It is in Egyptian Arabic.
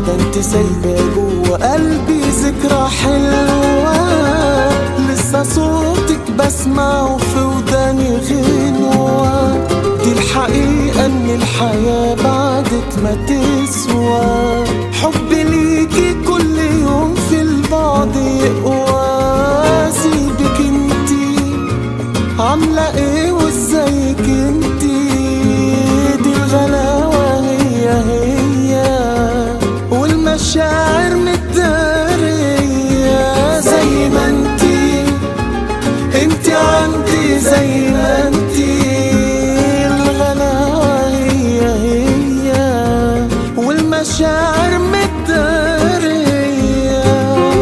ده انت سايبة جوه قلبي ذكرى حلوة لسه صوتك بسمعه في وداني غنوة دي الحقيقة ان الحياة بعدك ما تسوى حبي ليكي كل يوم في البعد يقوى سيبك انتي عاملة ايه وازيك انتي دي الغلاوة هي هي والمشاعر متدارية زي ما انتي انتي عندي زي ما